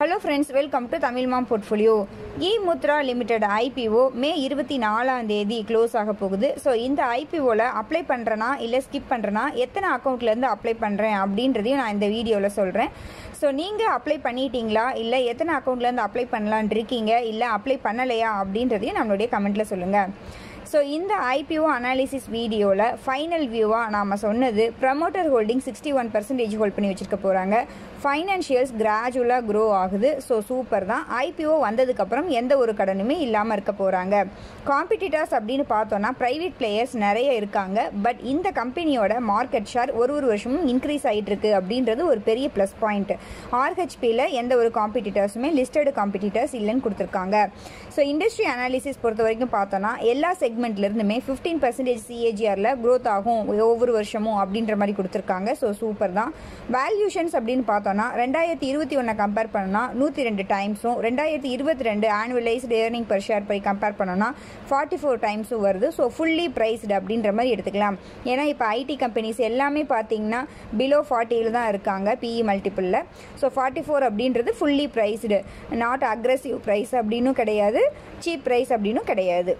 hello friends welcome to Tamil mom portfolio E Mudhra limited IPO May இருபத்தி நாலாம் தேதி close ஆக போகுது ஸோ இந்த ஐபிஓவில் அப்ளை பண்ணுறேனா இல்லை ஸ்கிப் பண்ணுறேனா எத்தனை அக்கௌண்ட்லேருந்து அப்ளை பண்ணுறேன் அப்படின்றதையும் நான் இந்த வீடியோவில் சொல்கிறேன் ஸோ நீங்கள் அப்ளை பண்ணிட்டீங்களா இல்லை எத்தனை அக்கௌண்ட்லேருந்து அப்ளை பண்ணலான் இருக்கீங்க இல்லை அப்ளை பண்ணலையா அப்படின்றதையும் நம்மளுடைய கமெண்ட்டில் சொல்லுங்கள் ஸோ இந்த ஐபிஓ அனாலிசிஸ் வீடியோவில் ஃபைனல் வியூவாக நாம் சொன்னது promoter holding sixty one percentage hold பண்ணி வச்சுருக்க போகிறாங்க ஃபைனான்ஷியல்ஸ் கிராஜுவலாக க்ரோ ஆகுது ஸோ சூப்பர் தான் ஐபிஓ வந்ததுக்கப்புறம் எந்த ஒரு கடனுமே இல்லாமல் இருக்க போகிறாங்க காம்படிட்டர்ஸ் அப்படின்னு பார்த்தோன்னா ப்ரைவேட் பிளேயர்ஸ் நிறைய இருக்காங்க பட் இந்த கம்பெனியோட மார்க்கெட் ஷேர் ஒரு ஒரு வருஷமும் இன்க்ரீஸ் ஆகிட்டு இருக்கு அப்படின்றது ஒரு பெரிய ப்ளஸ் பாயிண்ட் ஆர்ஹெச்பியில் எந்த ஒரு காம்படிட்டர்ஸுமே லிஸ்டடு காம்படிட்டர்ஸ் இல்லைன்னு கொடுத்துருக்காங்க ஸோ இண்டஸ்ட்ரி அனாலிசிஸ் பொறுத்த வரைக்கும் பார்த்தோன்னா எல்லா செக்மெண்ட்லேருந்துமே ஃபிஃப்டீன் பர்சன்டேஜ் சிஏஜிஆரில் க்ரோத் ஆகும் ஒவ்வொரு வருஷமும் அப்படின்ற மாதிரி கொடுத்துருக்காங்க ஸோ சூப்பர் தான் வேல்யூஷன்ஸ் அப்படின்னு பார்த்தோன்னா ரெண்டாயிரத்தி இருபத்தி ஒன்றை கம்பேர் பண்ணோன்னா நூற்றி ரெண்டு டைம்ஸும் ரெண்டாயிரத்தி இருபத்தி ரெண்டு annualised earning per share by compare பண்ணோன்னா ஃபார்ட்டி ஃபோர் டைம்ஸும் வருது ஸோ ஃபுல்லி ப்ரைஸ்டு அப்படின்ற மாதிரி எடுத்துக்கலாம் ஏன்னா இப்போ ஐடி கம்பெனிஸ் எல்லாமே பார்த்தீங்கன்னா பிலோ ஃபார்ட்டியில் தான் இருக்காங்க பிஇ மல்டிப்பிளில் ஸோ ஃபார்ட்டி ஃபோர் அப்படின்றது fully priced not aggressive price அப்படின்னும் கிடையாது சீப் ப்ரைஸ் அப்படின்னும் கிடையாது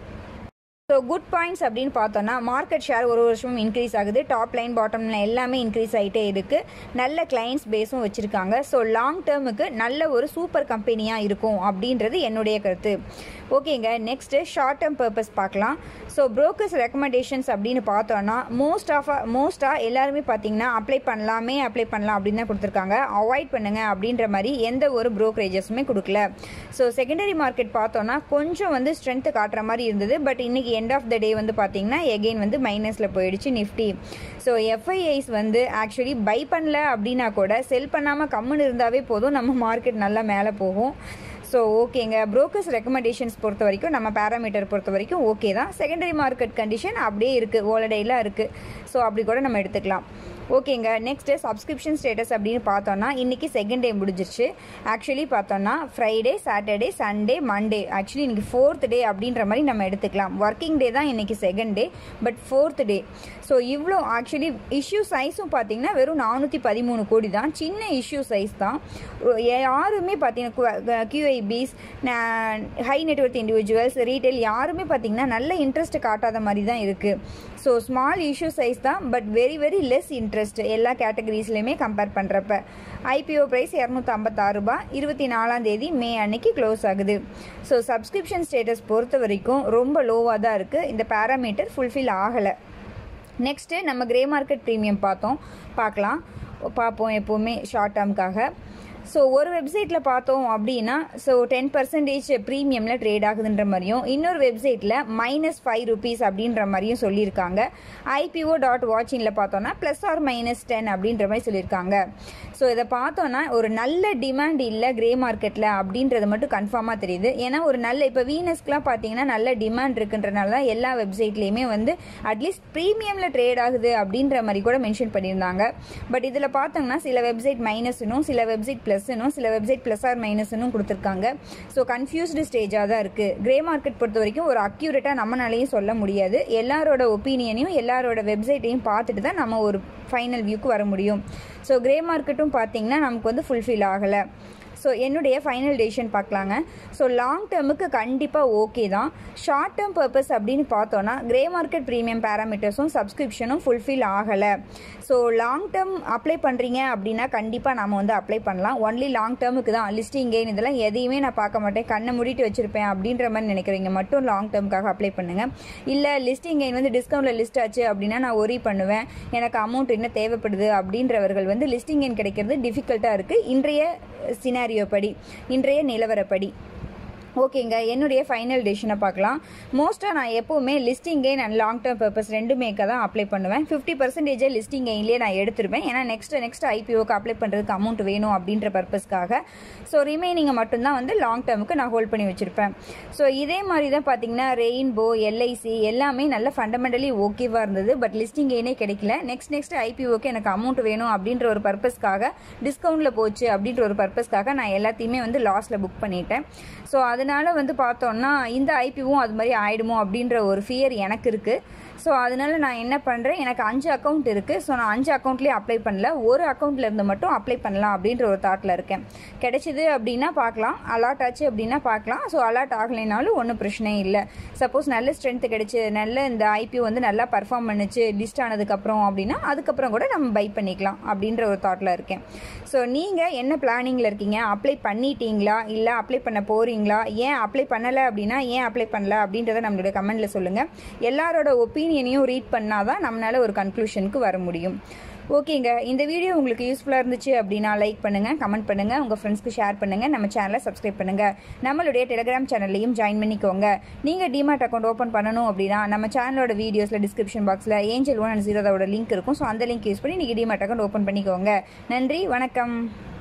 ஸோ குட் பாயிண்ட்ஸ் அப்படின்னு பார்த்தோன்னா மார்க்கெட் ஷேர் ஒரு வருஷமும் இன்க்ரீஸ் ஆகுது டாப் லைன் பாட்டம் லைன் எல்லாமே இன்க்ரீஸ் ஆகிட்டே இருக்குது நல்ல கிளைண்ட்ஸ் பேஸும் வச்சுருக்காங்க ஸோ லாங் டேர்முக்கு நல்ல ஒரு சூப்பர் கம்பெனியாக இருக்கும் அப்படின்றது என்னுடைய கருத்து ஓகேங்க நெக்ஸ்ட்டு ஷார்ட் டேர்ம் பர்பஸ் பார்க்கலாம் ஸோ ப்ரோக்கர்ஸ் ரெக்கமெண்டேஷன்ஸ் அப்படின்னு பார்த்தோன்னா மோஸ்ட் ஆஃப் மோஸ்ட்டாக எல்லாருமே பார்த்தீங்கன்னா அப்ளை பண்ணலாமே அப்ளை பண்ணலாம் அப்படின்னு தான் கொடுத்துருக்காங்க அவாய்ட் பண்ணுங்க அப்படின்ற மாதிரி எந்த ஒரு ப்ரோக்கரேஜஸுமே கொடுக்கல ஸோ செகண்டரி மார்க்கெட் பார்த்தோன்னா கொஞ்சம் வந்து ஸ்ட்ரென்த்து காட்டுற மாதிரி இருந்தது பட் இன்னைக்கு எண்ட் ஆஃப் த டே வந்து பார்த்தீங்கன்னா எகெயின் வந்து மைனஸில் போயிடுச்சு நிஃப்டி ஸோ எஃப்ஐஐஸ் வந்து ஆக்சுவலி பை பண்ணல அப்படின்னா கூட செல் பண்ணாமல் கம்முன்னு இருந்தாவே போதும் நம்ம மார்க்கெட் நல்லா மேலே போகும் ஸோ ஓகேங்க ப்ரோக்கர்ஸ் ரெக்கமெண்டேஷன்ஸ் பொறுத்த வரைக்கும் நம்ம பேராமீட்டர் பொறுத்த வரைக்கும் ஓகே தான் செகண்டரி மார்க்கெட் கண்டிஷன் அப்படியே இருக்குது ஓலடையில் இருக்குது ஸோ அப்படி கூட நம்ம எடுத்துக்கலாம் ஓகேங்க நெக்ஸ்ட்டு சப்ஸ்கிரிப்ஷன் ஸ்டேட்டஸ் அப்படின்னு பார்த்தோன்னா இன்றைக்கி செகண்ட் டே முடிஞ்சிருச்சு ஆக்சுவலி பார்த்தோன்னா Friday Saturday Sunday Monday actually இன்றைக்கி ஃபோர்த் டே அப்படின்ற மாதிரி நம்ம எடுத்துக்கலாம் ஒர்க்கிங் டே தான் இன்றைக்கி second day but fourth day so இவ்வளோ ஆக்சுவலி இஷ்யூ சைஸும் பார்த்தீங்கன்னா வெறும் நானூற்றி பதிமூணு கோடி தான் சின்ன இஷ்யூ சைஸ் தான் யாருமே பார்த்தீங்கன்னா QIBs high network individuals retail யாருமே பார்த்தீங்கன்னா நல்ல இன்ட்ரெஸ்ட் காட்டாத மாதிரி தான் இருக்குது ஸோ ஸ்மால் இஷ்யூ சைஸ் தான் but very very less interest எல்லா கேட்டகரிஸ்லையுமே கம்பேர் பண்ணுறப்ப ஐபிஓ ப்ரைஸ் இரநூத்தி ஐம்பத்தாறு ரூபாய் இருபத்தி நாலாம் தேதி மே அன்னைக்கு க்ளோஸ் ஆகுது ஸோ சப்ஸ்கிரிப்ஷன் ஸ்டேட்டஸ் பொறுத்த வரைக்கும் ரொம்ப லோவாக தான் இருக்குது இந்த பேராமீட்டர் ஃபுல்ஃபில் ஆகலை நெக்ஸ்ட்டு நம்ம கிரே மார்க்கெட் ப்ரீமியம் பார்த்தோம் பார்க்கலாம் பார்ப்போம் எப்போவுமே ஷார்ட் டேர்முக்காக ஸோ ஒரு வெப்சைட்டில் பார்த்தோம் அப்படின்னா ஸோ டென் பர்சன்டேஜ் ப்ரீமியமில் ட்ரேட் ஆகுதுன்ற மாதிரியும் இன்னொரு வெப்சைட்டில் மைனஸ் ஃபைவ் ருபீஸ் அப்படின்ற மாதிரியும் சொல்லியிருக்காங்க ஐபிஓ டாட் வாட்சிங்கில் பார்த்தோன்னா ப்ளஸ் ஆர் மைனஸ் டென் அப்படின்ற மாதிரி சொல்லியிருக்காங்க ஸோ இதை பார்த்தோன்னா ஒரு நல்ல டிமாண்ட் இல்லை கிரே மார்க்கெட்டில் அப்படின்றது மட்டும் கன்ஃபார்மாக தெரியுது ஏன்னா ஒரு நல்ல இப்போ வீனஸ்க்குலாம் பார்த்தீங்கன்னா நல்ல டிமாண்ட் இருக்குன்றனால தான் எல்லா வெப்சைட்லேயுமே வந்து அட்லீஸ்ட் ப்ரீமியமில் ட்ரேட் ஆகுது அப்படின்ற மாதிரி கூட மென்ஷன் பண்ணியிருந்தாங்க பட் இதில் பார்த்தோங்கன்னா சில வெப்சைட் மைனஸ்னும் சில வெப்சைட் ப்ளஸ்னும் சில வெப்சைட் ப்ளஸ் ஆர் மைனஸ்னும் கொடுத்துருக்காங்க ஸோ கன்ஃபியூஸ்டு ஸ்டேஜாக தான் இருக்குது கிரே மார்க்கெட் பொறுத்த வரைக்கும் ஒரு அக்யூரேட்டாக நம்மளாலையும் சொல்ல முடியாது எல்லாரோட ஒப்பீனியனையும் எல்லாரோட வெப்சைட்டையும் பார்த்துட்டு தான் நம்ம ஒரு ஃபைனல் வியூக்கு வர முடியும் ஸோ கிரே மார்க்கெட்டும் பார்த்தீங்கன்னா நமக்கு வந்து ஃபுல்ஃபில் ஆகலை ஸோ என்னுடைய ஃபைனல் டெசிஷன் பார்க்கலாங்க ஸோ லாங் டேர்முக்கு கண்டிப்பாக ஓகே தான் ஷார்ட் டேர்ம் பர்பஸ் அப்படின்னு பார்த்தோன்னா கிரே மார்க்கெட் ப்ரீமியம் பேராமீட்டர்ஸும் சப்ஸ்கிரிப்ஷனும் ஃபுல்ஃபில் ஆகலை ஸோ லாங் டேர்ம் அப்ளை பண்ணுறீங்க அப்படின்னா கண்டிப்பாக நம்ம வந்து அப்ளை பண்ணலாம் ஒன்லி லாங் டேர்முக்கு தான் லிஸ்டிங் கெயின் இதெல்லாம் எதையுமே நான் பார்க்க மாட்டேன் கண்ணை மூடிட்டு வச்சுருப்பேன் அப்படின்ற மாதிரி நினைக்கிறீங்க மட்டும் லாங் டேர்முக்காக அப்ளை பண்ணுங்கள் இல்லை லிஸ்டிங் கெயின் வந்து டிஸ்கவுண்ட்டில் லிஸ்ட் ஆச்சு அப்படின்னா நான் ஒரி பண்ணுவேன் எனக்கு அமௌண்ட் என்ன தேவைப்படுது அப்படின்றவர்கள் வந்து லிஸ்டிங் கெயின் கிடைக்கிறது டிஃபிகல்ட்டாக இருக்குது இன்றைய சினாரியோ படி இன்றைய நிலவரப்படி ஓகேங்க என்னுடைய ஃபைனல் டெசிஷனை பார்க்கலாம் மோஸ்ட்டாக நான் எப்போவுமே listing gain and long term purpose ரெண்டுமேக்க தான் அப்ளை பண்ணுவேன் ஃபிஃப்டி பர்சன்டேஜே லிஸ்டிங் கெயின்லேயே நான் எடுத்துருவேன் ஏன்னா நெக்ஸ்ட் நெக்ஸ்ட் ஐபிஓக்கு அப்ளை பண்ணுறதுக்கு அமௌண்ட் வேணும் அப்படின்ற பர்பஸ்க்காக ஸோ ரிமைனிங்கை மட்டும்தான் வந்து லாங் டேர்முக்கு நான் ஹோல்ட் பண்ணி வச்சுருப்பேன் ஸோ இதே மாதிரி தான் பார்த்தீங்கன்னா ரெயின்போ எல்ஐசி எல்லாமே நல்ல ஃபண்டமெண்டலி ஓகேவாக இருந்தது பட் லிஸ்டிங் கெயினே கிடைக்கல நெக்ஸ்ட் நெக்ஸ்ட் ஐபிஓக்கு எனக்கு அமௌண்ட் வேணும் அப்படின்ற ஒரு பர்பஸ்க்காக டிஸ்கவுண்ட்டில் போச்சு அப்படின்ற ஒரு பர்பஸ்க்காக நான் எல்லாத்தையுமே வந்து லாஸில் புக் பண்ணிட்டேன் ஸோ அது அதனால வந்து பார்த்தோம்னா இந்த ஐபிவும் அது மாதிரி ஆயிடுமோ அப்படின்ற ஒரு ஃபியர் எனக்கு இருக்குது ஸோ அதனால நான் என்ன பண்ணுறேன் எனக்கு அஞ்சு அக்கௌண்ட் இருக்குது ஸோ நான் அஞ்சு அக்கௌண்ட்லேயே அப்ளை பண்ணல ஒரு அக்கௌண்ட்ல இருந்து மட்டும் அப்ளை பண்ணலாம் அப்படின்ற ஒரு தாட்டில் இருக்கேன் கிடைச்சிது அப்படின்னா பார்க்கலாம் அலாட் ஆச்சு அப்படின்னா பார்க்கலாம் ஸோ அலாட் ஆகலைனாலும் ஒன்றும் பிரச்சனை இல்லை சப்போஸ் நல்ல ஸ்ட்ரென்த் கிடைச்சு நல்ல இந்த ஐபி வந்து நல்லா பர்ஃபார்ம் பண்ணுச்சு லிஸ்ட் ஆனதுக்கப்புறம் அப்படின்னா அதுக்கப்புறம் கூட நம்ம பை பண்ணிக்கலாம் அப்படின்ற ஒரு தாட்டில் இருக்கேன் ஸோ நீங்கள் என்ன பிளானிங்கில் இருக்கீங்க அப்ளை பண்ணிட்டீங்களா இல்லை அப்ளை பண்ண போகிறீங்களா ஏன் அப்ளை பண்ணலை அப்படின்னா ஏன் அப்ளை பண்ணல அப்படின்றத நம்மளோட கமெண்ட்டில் சொல்லுங்கள் எல்லாரோட ஒப்பீனியனையும் ரீட் பண்ணால் தான் நம்மளால் ஒரு கன்க்ளூஷனுக்கு வர முடியும் ஓகேங்க இந்த வீடியோ உங்களுக்கு யூஸ்ஃபுல்லாக இருந்துச்சு அப்படின்னா லைக் பண்ணுங்கள் கமெண்ட் பண்ணுங்கள் உங்கள் ஃப்ரெண்ட்ஸ்க்கு ஷேர் பண்ணுங்கள் நம்ம சேனலை சப்ஸ்கிரைப் பண்ணுங்கள் நம்மளுடைய டெலிகிராம் சேனல்லையும் ஜாயின் பண்ணிக்கோங்க நீங்கள் டிமார்ட் அக்கௌண்ட் ஓப்பன் பண்ணணும் அப்படின்னா நம்ம சேனலோட வீடியோஸில் டிஸ்கிரிப்ஷன் பாக்ஸில் ஏஞ்சல் ஒன் அண்ட் ஜீரோதோட லிங்க் இருக்கும் ஸோ அந்த லிங்க் யூஸ் பண்ணி நீங்கள் டிமார்ட் அக்கௌண்ட் ஓப்பன் பண்ணிக்கோங்க நன்றி வணக்கம்